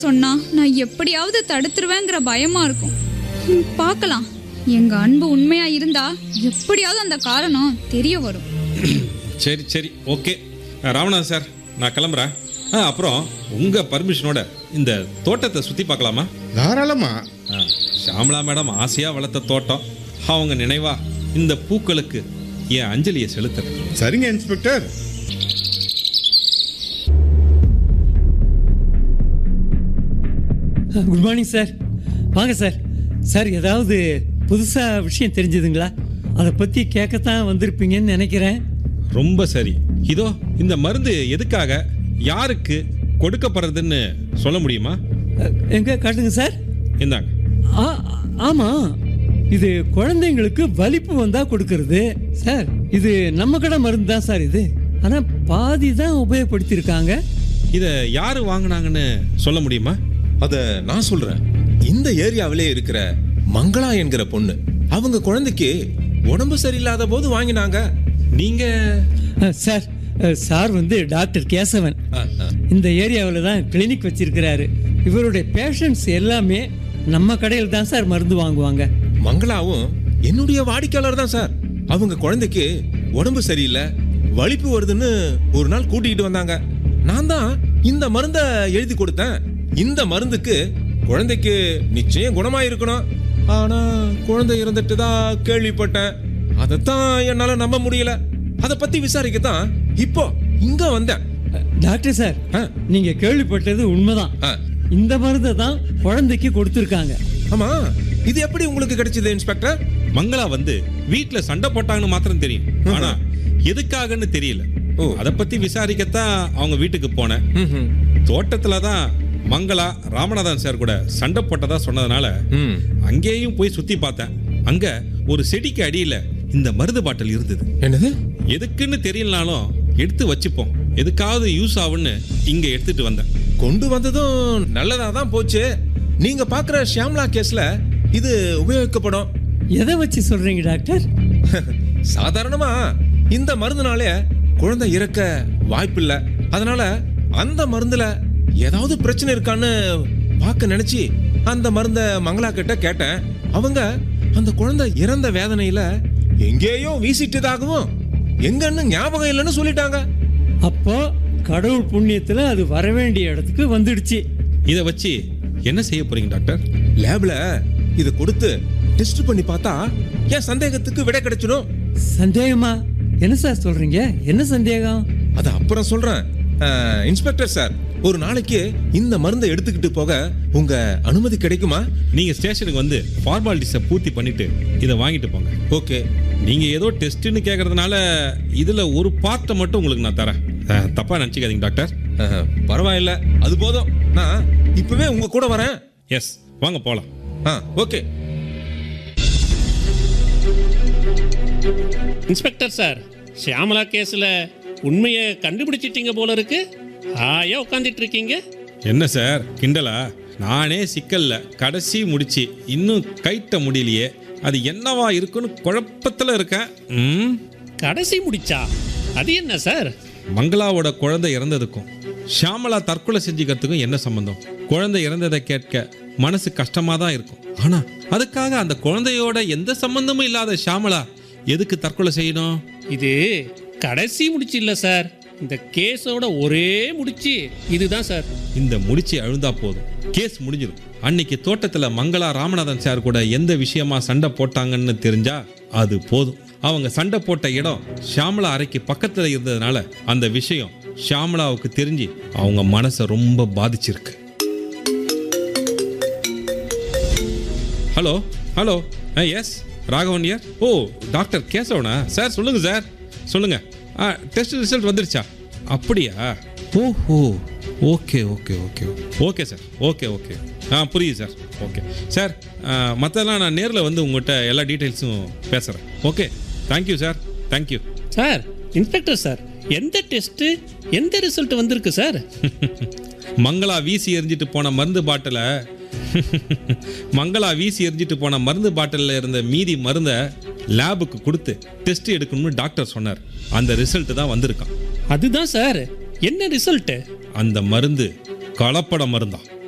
சொன்னா நான் எப்படியாவது தடுத்துருவேங்கிற பயமா இருக்கும் ம், பார்க்கலாம் எங்க அன்பு உண்மையா இருந்தா எப்படியாவது அந்த காரணம் தெரிய வரும் சரி சரி ஓகே ராமநாதன் சார் நான் கிளம்புறேன் ஆ அப்புறம் உங்கள் பர்மிஷனோட இந்த தோட்டத்தை சுற்றி பார்க்கலாமா தாராளமா ஆ, ஷாம்லா மேடம் ஆசையாக வளர்த்த தோட்டம் அவங்க நினைவா இந்த பூக்களுக்கு என் அஞ்சலியை செலுத்துறேன் சரிங்க இன்ஸ்பெக்டர் குட் மார்னிங் சார் வாங்க சார் சார் ஏதாவது புதுசாக விஷயம் தெரிஞ்சதுங்களா அதை பற்றி கேட்கத்தான் வந்திருப்பீங்கன்னு நினைக்கிறேன் ரொம்ப சரி இதோ இந்த மருந்து எதுக்காக யாருக்கு கொடுக்கப்படுறதுன்னு சொல்ல முடியுமா அஹ், எங்க காட்டுங்க சார் இந்தாங்க ஆ ஆமாம் இது குழந்தைங்களுக்கு வலிப்பு வந்தால் கொடுக்கறது சார் இது நம்ம கடை மருந்து தான் சார் இது ஆனால் பாதி தான் உபயோகப்படுத்தியிருக்காங்க இதை யார் வாங்கினாங்கன்னு சொல்ல முடியுமா அத நான் சொல்றேன் இந்த ஏரியாவிலே இருக்கிற மங்களா என்கிற பொண்ணு அவங்க குழந்தைக்கு உடம்பு சரியில்லாத போது வாங்கினாங்க நீங்க அஹ், சார் அஹ், சார் வந்து டாக்டர் கேசவன் அஹ், அஹ். இந்த ஏரியாவில் தான் கிளினிக் வச்சிருக்கிறாரு இவருடைய பேஷண்ட்ஸ் எல்லாமே நம்ம கடையில் தான் சார் மருந்து வாங்குவாங்க மங்களாவும் என்னுடைய வாடிக்கையாளர் தான் சார் அவங்க குழந்தைக்கு உடம்பு சரியில்லை வலிப்பு வருதுன்னு ஒரு நாள் கூட்டிகிட்டு வந்தாங்க நான் தான் இந்த மருந்தை எழுதி கொடுத்தேன் இந்த மருந்துக்கு குழந்தைக்கு நிச்சயம் குணமாயிருக்கணும் ஆனா குழந்தை இறந்துட்டு தான் கேள்விப்பட்டேன் அதைத்தான் என்னால நம்ப முடியல அதை பத்தி விசாரிக்கத்தான் இப்போ இங்க வந்தேன் அஹ், டாக்டர் சார் ஆ, நீங்க கேள்விப்பட்டது உண்மைதான் ஆ. இந்த மருந்தை தான் குழந்தைக்கு கொடுத்துருக்காங்க ஆமா இது எப்படி உங்களுக்கு கிடைச்சது இன்ஸ்பெக்டர் மங்களா வந்து வீட்ல சண்டை போட்டாங்கன்னு மாத்திரம் தெரியும் ஆனா எதுக்காகன்னு தெரியல ஓ. அத பத்தி விசாரிக்கத்தான் அவங்க வீட்டுக்கு போனேன் ம்ஹும். தோட்டத்துல தான் மங்களா ராமநாதன் சார் கூட சண்டை போட்டதா சொன்னதுனால ம். அங்கேயும் போய் சுத்தி பார்த்தேன் அங்க ஒரு செடிக்கு அடியில இந்த மருந்து பாட்டில் இருந்தது என்னது எதுக்குன்னு தெரியலனாலும் எடுத்து வச்சுப்போம் எதுக்காவது யூஸ் ஆகும்னு இங்க எடுத்துட்டு வந்தேன் கொண்டு வந்ததும் நல்லதா தான் போச்சு நீங்க பாக்குற ஷியாம்லா கேஸ்ல இது உபயோகிக்கப்படும் எதை வச்சு சொல்றீங்க டாக்டர் சாதாரணமா இந்த மருந்துனாலே குழந்தை இறக்க வாய்ப்பில்லை அதனால அந்த மருந்துல ஏதாவது பிரச்சனை இருக்கான்னு பார்க்க நினைச்சு அந்த மருந்த மங்களா கிட்ட கேட்டேன் அவங்க அந்த குழந்தை இறந்த வேதனையில எங்கேயோ வீசிட்டதாகவும் எங்கன்னு ஞாபகம் இல்லைன்னு சொல்லிட்டாங்க அப்போ கடவுள் புண்ணியத்துல அது வர வேண்டிய இடத்துக்கு வந்துடுச்சு இதை வச்சு என்ன செய்ய போறீங்க டாக்டர் லேப்ல இத கொடுத்து டெஸ்ட் பண்ணி பார்த்தா என் சந்தேகத்துக்கு விடை கிடைச்சிடும் சந்தேகமா என்ன சார் சொல்றீங்க என்ன சந்தேகம் அது அப்புறம் சொல்றேன் அஹ், இன்ஸ்பெக்டர் சார் ஒரு நாளைக்கு இந்த மருந்தை எடுத்துக்கிட்டு போக உங்க அனுமதி கிடைக்குமா நீங்க ஸ்டேஷனுக்கு வந்து ஃபார்மாலிட்டிஸை பூர்த்தி பண்ணிட்டு இதை வாங்கிட்டு போங்க ஓகே நீங்க ஏதோ டெஸ்ட்னு கேக்குறதுனால இதுல ஒரு பார்ட்டை மட்டும் உங்களுக்கு நான் தரேன் அஹ், தப்பா நினச்சிக்காதீங்க டாக்டர் அஹ், பரவாயில்ல அது போதும் நான் இப்பவே உங்க கூட வரேன் எஸ் வாங்க போலாம் ஆ ஓகே இன்ஸ்பெக்டர் சார் ஷியாமலா கேஸ்ல உண்மையை கண்டுபிடிச்சிட்டீங்க போல இருக்கு ஆயா உட்காந்துட்டு இருக்கீங்க என்ன சார் கிண்டலா நானே சிக்கல்ல கடைசி முடிச்சு இன்னும் கைட்ட முடியலையே அது என்னவா இருக்குன்னு குழப்பத்துல இருக்கேன் ம் கடைசி முடிச்சா அது என்ன சார் மங்களாவோட குழந்தை இறந்ததுக்கும் ஷியாமலா தற்கொலை செஞ்சுக்கிறதுக்கும் என்ன சம்பந்தம் குழந்தை இறந்ததை கேட்க மனசு கஷ்டமா தான் இருக்கும் ஆனா அதுக்காக அந்த குழந்தையோட எந்த சம்பந்தமும் இல்லாத ஷியாமலா எதுக்கு தற்கொலை செய்யணும் இது கடைசி முடிச்சு இல்ல சார் இந்த கேஸோட ஒரே முடிச்சு இதுதான் சார் இந்த முடிச்சு அழுந்தா போதும் கேஸ் முடிஞ்சிடும் அன்னைக்கு தோட்டத்துல மங்களா ராமநாதன் சார் கூட எந்த விஷயமா சண்டை போட்டாங்கன்னு தெரிஞ்சா அது போதும் அவங்க சண்டை போட்ட இடம் ஷியாமலா அறைக்கு பக்கத்துல இருந்ததுனால அந்த விஷயம் ஷியாமலாவுக்கு தெரிஞ்சு அவங்க மனசை ரொம்ப பாதிச்சிருக்கு hello hello yes Raghavan here oh doctor கேசவனா சார் சொல்லுங்க சார் சொல்லுங்க ஆ டெஸ்ட் ரிசல்ட் வந்துருச்சா அப்படியா ஓஹோ okay okay okay okay sir okay okay ஆ புரியுது சார் ஓகே சார் மற்றெல்லாம் நான் நேரில் வந்து உங்கள்கிட்ட எல்லா டீட்டெயில்ஸும் பேசுகிறேன் okay thank you sir thank you sir inspector sir எந்த டெஸ்ட் எந்த ரிசல்ட் வந்திருக்கு சார் மங்களா வீசி எறிஞ்சிட்டு போன மருந்து பாட்டிலை மங்களா வீசி எறிஞ்சிட்டு போன மருந்து பாட்டிலில் இருந்த மீதி மருந்தை லேபுக்கு கொடுத்து டெஸ்ட் எடுக்கணும்னு டாக்டர் சொன்னார் அந்த ரிசல்ட் தான் வந்திருக்கான் அதுதான் சார் என்ன ரிசல்ட் அந்த மருந்து கலப்பட மருந்தான்